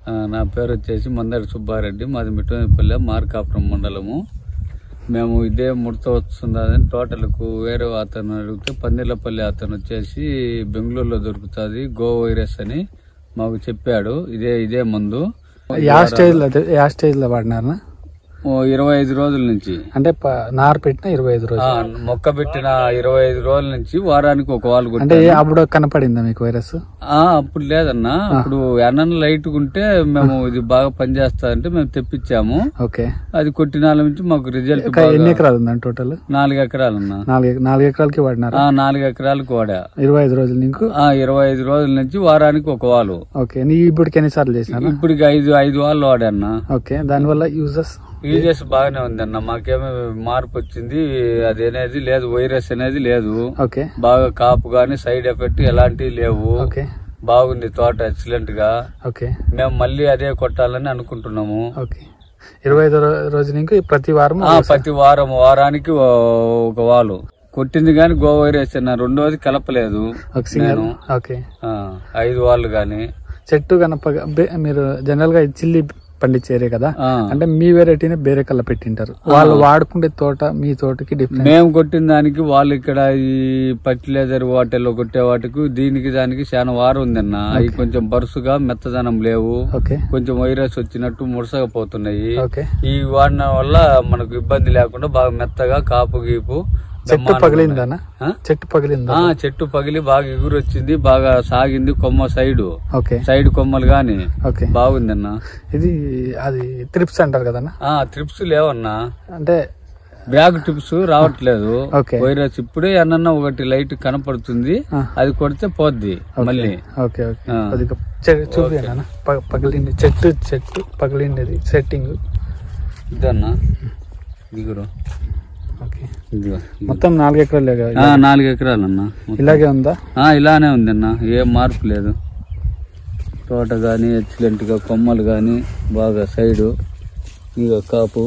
ఆ, నా పేరు వచ్చేసి మందడి సుబ్బారెడ్డి మాది మిట్టపల్లె మార్కాపురం మండలము మేము ఇదే ముడత వస్తుందని టోటల్కు వేరే అతను అడిగితే పందిళ్ళపల్లి అతను వచ్చేసి బెంగళూరులో దొరుకుతుంది గో వైరస్ అని మాకు చెప్పాడు ఇదే ఇదే మందు యా స్టేజ్ లో యా స్టేజ్ లో వాడినారా ఓ ఇరవై ఐదు రోజుల నుంచి అంటే ప- నారు పెట్టిన ఇరవై ఐదు ఆ, రోజులు మొక్క పెట్టిన ఇరవై ఐదు రోజుల నుంచి వారానికి ఒక వాళ్ళు అంటే కొట్టాను. అప్పుడు కనపడిందా మీకు వైరస్ ఆ అప్పుడు లేదన్నా అప్పుడు ఎన్న లైట్ ఉంటే మేము ఇది బాగా పనిచేస్తాదంటే మేము తెప్పించాము ఓకే అది కొట్టినాల నుంచి మాకు రిజల్ట్ ఇంకా ఎన్ని ఎకరాలు ఉందండి టోటల్ నాలుగు ఎకరాలన్నా నాలుగు ఎక- నాలుగు ఎకరాలకి వాడినారా ఆ నాలుగు ఎకరాలకు వాడా ఇరవై ఐదు రోజులు నీకు ఆ ఇరవై ఐదు రోజుల నుంచి వారానికి ఒక వాళ్ళు ఓకే నీ ఇప్పటికి ఎన్నిసార్లు చేసినారా ఇప్పటికి ఐదు ఐదు వాళ్ళు వాడన్నా ఓకే దానివల్ల యూజెస్ యూజెస్ బాగానే ఉందన్న మాకేమీ మార్పు వచ్చింది అదేనేది లేదు వైరస్ అనేది లేదు ఓకే బాగా కాపు గాని సైడ్ ఎఫెక్ట్ ఎలాంటివి లేవు ఓకే బాగుంది తోట ఎక్సలెంట్ గా ఓకే మేము మళ్ళీ అదే కొట్టాలని అనుకుంటున్నాము ఓకే ఇరవై ఐదు రో- రోజు నీకు ప్రతి వారం ఆ ప్రతి వారం వారానికి ఓ- ఒక వాళ్ళు కొట్టింది గాని గో వైరస్ అన్న రెండోది కలపలేదు ఒక సింగల్ నేను ఓకే ఆ, ఐదు వాళ్ళు గాని చెట్టు కనప బే- మీరు జనరల్ గా చిల్లి పండించేరే కదా ఆ. అంటే మీ వెరైటీని వేరే కల్లా పెట్టింటారు వాళ్ళు వాడుకుండే తోట మీ తోటకి డిఫరెంట్ మేము కొట్టిన దానికి వాళ్ళు ఇక్కడ ఈ ఫర్టిలైజర్ వాటిల్లో కొట్టే వాటికి దీనికి దానికి చాలా వారం ఉందన్న అవి కొంచెం బరుసుగా మెత్తదనం లేవు ఓకే కొంచెం వైరస్ వచ్చినట్టు ముడసకపోతున్నాయి ఓకే ఈ వాడడం వల్ల మనకు ఇబ్బంది లేకుండా బాగా మెత్తగా కాపు గీపు చెట్టు బ్రహ్మాండంగా పగిలిందనా ఆ? చెట్టు పగిలిందా ఆ చెట్టు పగిలి బాగా ఎగురు వచ్చింది బాగా సాగింది కొమ్మ సైడ్ ఓకే సైడ్ కొమ్మలు గాని ఓకే బాగుందన్న ఇది అది త్రిప్స్ అంటారు కదన్నా ఆ ట్రిప్స్ లేవన్నా అంటే బ్యాగ్ ట్రిప్స్ రావట్లేదు ఓకే వైరస్ ఇప్పుడే అన్న ఒకటి లైట్ కనపడుతుంది ఆ. అది కొడితే పోద్ది మళ్ళీ ఓకే ఓకే ఆ. కొద్దిగా చూపినా పగిలింది చెట్టు చెట్టు పగిలిండేది సెట్టింగ్ ఇదన్నా దిగురు ఓకే ఇదిగో మొత్తం నాలుగు ఎకరాలే కదా ఆ, నాలుగు ఎకరాలన్నా ఇలాగే ఉందా ఆ, ఇలానే ఉందన్న ఏం మార్పు లేదు తోట కానీ ఎక్సలెంట్గా కొమ్మలు కానీ బాగా సైడు ఇక కాపు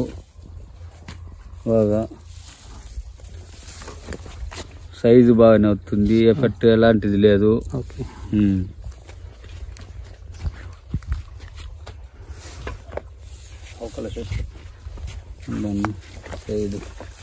బాగా సైజు బాగానే వస్తుంది ఎఫెక్ట్ ఎలాంటిది లేదు ఓకే ఉమ్. ఉందన్న, సైడు